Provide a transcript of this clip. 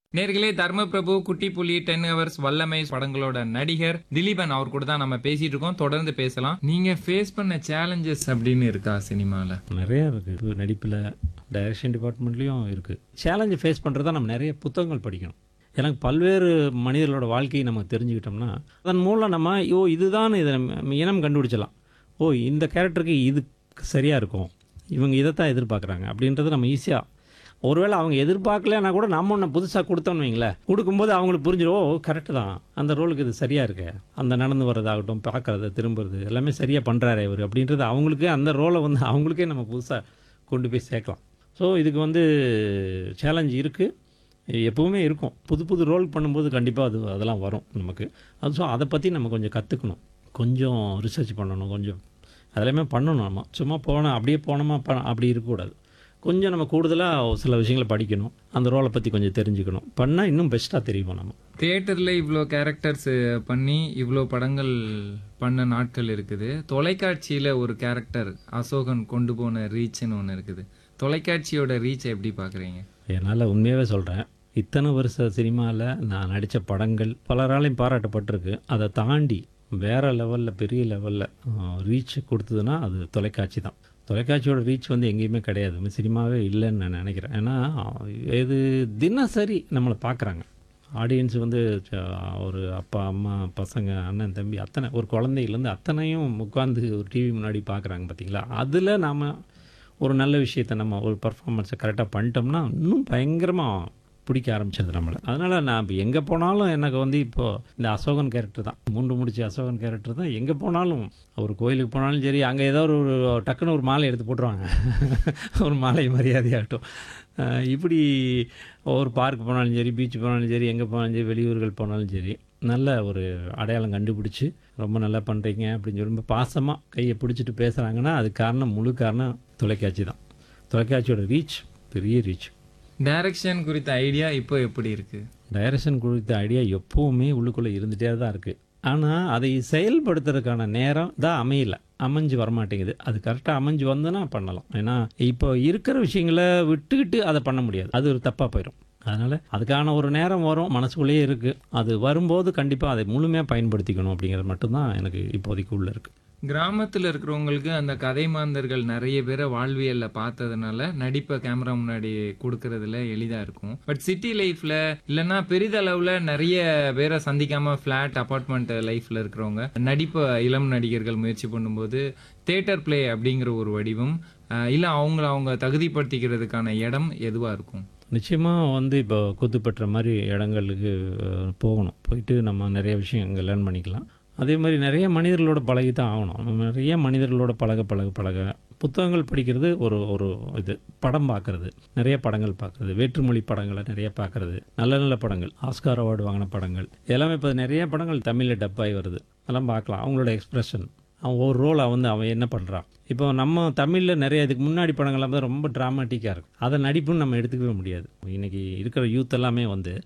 நேர்களே தர்ம பிரபு குட்டி புலி டென் ஹவர்ஸ் வல்லமை படங்களோட நடிகர் திலீபன் அவர் கூட தான் நம்ம பேசிட்டு இருக்கோம் தொடர்ந்து பேசலாம் நீங்க ஃபேஸ் பண்ண சேலஞ்சஸ் அப்படின்னு இருக்கா சினிமால நிறையா இருக்குது நடிப்பில் டைரக்ஷன் டிபார்ட்மெண்ட்லேயும் இருக்குது சேலஞ்சு ஃபேஸ் பண்ணுறதா நம்ம நிறைய புத்தகங்கள் படிக்கணும் எனக்கு பல்வேறு மனிதர்களோட வாழ்க்கையை நம்ம தெரிஞ்சுக்கிட்டோம்னா அதன் மூலம் நம்ம ஓ இதுதான் இதை நம்ம இனம் கண்டுபிடிச்சலாம் ஓ இந்த கேரக்டருக்கு இது சரியாக இருக்கும் இவங்க இதைத்தான் எதிர்பார்க்குறாங்க அப்படின்றத நம்ம ஈஸியாக ஒருவேளை அவங்க எதிர்பார்க்கலன்னா கூட நம்ம ஒன்று புதுசாக கொடுத்தோம்னு வைங்களேன் கொடுக்கும்போது அவங்களுக்கு புரிஞ்சிடும் ஓ கரெக்டு தான் அந்த ரோலுக்கு இது சரியாக இருக்கு அந்த நடந்து வர்றதாகட்டும் பார்க்கறது திரும்புறது எல்லாமே சரியாக பண்ணுறாரு இவர் அப்படின்றது அவங்களுக்கு அந்த ரோலை வந்து அவங்களுக்கே நம்ம புதுசாக கொண்டு போய் சேர்க்கலாம் ஸோ இதுக்கு வந்து சேலஞ்ச் இருக்குது எப்பவுமே இருக்கும் புது புது ரோல் பண்ணும்போது கண்டிப்பாக அது அதெல்லாம் வரும் நமக்கு அது ஸோ அதை பற்றி நம்ம கொஞ்சம் கற்றுக்கணும் கொஞ்சம் ரிசர்ச் பண்ணணும் கொஞ்சம் அதெல்லாமே பண்ணணும் நம்ம சும்மா போனோம் அப்படியே போனோமா ப அப்படி இருக்கக்கூடாது கொஞ்சம் நம்ம கூடுதலாக சில விஷயங்களை படிக்கணும் அந்த ரோலை பற்றி கொஞ்சம் தெரிஞ்சுக்கணும் பண்ணால் இன்னும் பெஸ்ட்டாக தெரியும் நம்ம தியேட்டர்ல இவ்வளோ கேரக்டர்ஸ் பண்ணி இவ்வளோ படங்கள் பண்ண நாட்கள் இருக்குது தொலைக்காட்சியில ஒரு கேரக்டர் அசோகன் கொண்டு போன ரீச்னு ஒன்று இருக்குது தொலைக்காட்சியோட ரீச் எப்படி பாக்குறீங்க என்னால் உண்மையாகவே சொல்கிறேன் இத்தனை வருஷ சினிமாவில் நான் நடித்த படங்கள் பலராலையும் பாராட்டப்பட்டிருக்கு அதை தாண்டி வேறு லெவலில் பெரிய லெவலில் ரீச் கொடுத்ததுன்னா அது தொலைக்காட்சி தான் தொலைக்காட்சியோட ரீச் வந்து எங்கேயுமே கிடையாது சினிமாவே இல்லைன்னு நான் நினைக்கிறேன் ஏன்னா இது தினசரி நம்மளை பார்க்குறாங்க ஆடியன்ஸ் வந்து அஹ், ஒரு அப்பா அம்மா பசங்க அண்ணன் தம்பி அத்தனை ஒரு குழந்தையிலேருந்து அத்தனையும் உட்காந்து ஒரு டிவி முன்னாடி பார்க்குறாங்க பார்த்தீங்களா அதில் நாம் ஒரு நல்ல விஷயத்தை நம்ம ஒரு பர்ஃபார்மன்ஸை கரெக்டாக பண்ணிட்டோம்னா இன்னும் பயங்கரமாக பிடிக்க ஆரம்பிச்சது நம்மளை அதனால் நான் இப்போ எங்கே போனாலும் எனக்கு வந்து இப்போது இந்த அசோகன் கேரக்டர் தான் மூன்று முடிச்ச அசோகன் கேரக்டர் தான் எங்கே போனாலும் ஒரு கோயிலுக்கு போனாலும் சரி அங்கே ஏதோ ஒரு ஒரு டக்குன்னு ஒரு மாலை எடுத்து போட்டுருவாங்க ஒரு மாலை மரியாதையாகட்டும் அஹ் இப்படி ஒரு பார்க் போனாலும் சரி பீச் போனாலும் சரி எங்கே போனாலும் சரி வெளியூர்கள் போனாலும் சரி நல்ல ஒரு அடையாளம் கண்டுபிடிச்சி ரொம்ப நல்லா பண்ணுறீங்க அப்படின்னு சொல்லி ரொம்ப பாசமாக கையை பிடிச்சிட்டு பேசுகிறாங்கன்னா அது காரணம் முழு காரணம் தொலைக்காட்சி தான் தொலைக்காட்சியோட ரீச் பெரிய ரீச் டைரக்ஷன் குறித்த ஐடியா இப்போ எப்படி இருக்கு டைரக்ஷன் குறித்த ஐடியா எப்போவுமே உள்ளுக்குள்ளே இருந்துகிட்டே தான் இருக்குது ஆனால் அதை செயல்படுத்துறதுக்கான நேரம் தான் அமையல அமைஞ்சு வரமாட்டேங்குது அது கரெக்டாக அமைஞ்சு வந்துன்னா பண்ணலாம் ஏன்னா இப்போ இருக்கிற விஷயங்களை விட்டுக்கிட்டு அதை பண்ண முடியாது அது ஒரு தப்பாக போயிடும் அதனால் அதுக்கான ஒரு நேரம் வரும் மனசுக்குள்ளேயே இருக்குது அது வரும்போது கண்டிப்பாக அதை முழுமையாக பயன்படுத்திக்கணும் அப்படிங்கிறது மட்டும்தான் எனக்கு இப்போதைக்கு உள்ள இருக்குது கிராமத்துல இருக்கிறவங்களுக்கு அந்த கதை மாந்தர்கள் நிறைய பேரை வாழ்வியல்ல பார்த்ததுனால நடிப்பை கேமரா முன்னாடி கொடுக்கறதுல எளிதா இருக்கும் பட் சிட்டி லைஃப்ல இல்லைன்னா பெரிதளவுல நிறைய பேரை சந்திக்காம ஃபிளாட் அபார்ட்மெண்ட் லைஃப்ல இருக்கிறவங்க நடிப்பை இளம் நடிகர்கள் முயற்சி பண்ணும்போது தேட்டர் பிளே அப்படிங்கிற ஒரு வடிவம் அஹ், இல்ல அவங்கள அவங்க தகுதிப்படுத்திக்கிறதுக்கான இடம் எதுவா இருக்கும் நிச்சயமாக வந்து இப்போ குத்துப்பற்ற மாதிரி இடங்களுக்கு அஹ், போகணும் போயிட்டு நம்ம நிறைய விஷயம் இங்கே லேர்ன் பண்ணிக்கலாம் அதே மாதிரி நிறைய மனிதர்களோட பழகி தான் ஆகணும் நம்ம நிறைய மனிதர்களோட பழக பழக பழக புத்தகங்கள் படிக்கிறது ஒரு ஒரு இது படம் பார்க்கறது நிறைய படங்கள் பார்க்கறது வேற்றுமொழி படங்களை நிறைய பார்க்கறது நல்ல நல்ல படங்கள் ஆஸ்கார் அவார்டு வாங்கின படங்கள் எல்லாமே இப்போ நிறைய படங்கள் தமிழில் டப்பாகி வருது அதெல்லாம் பார்க்கலாம் அவங்களோட எக்ஸ்பிரஷன் அவன் ஒரு ரோலை வந்து அவன் என்ன பண்ணுறான் இப்போ நம்ம தமிழில் நிறைய இதுக்கு முன்னாடி படங்கள்லாம் வந்து ரொம்ப ட்ராமாட்டிக்காக இருக்கும் அதை நடிப்புன்னு நம்ம எடுத்துக்கவே முடியாது இன்னைக்கு இருக்கிற யூத் எல்லாமே வந்து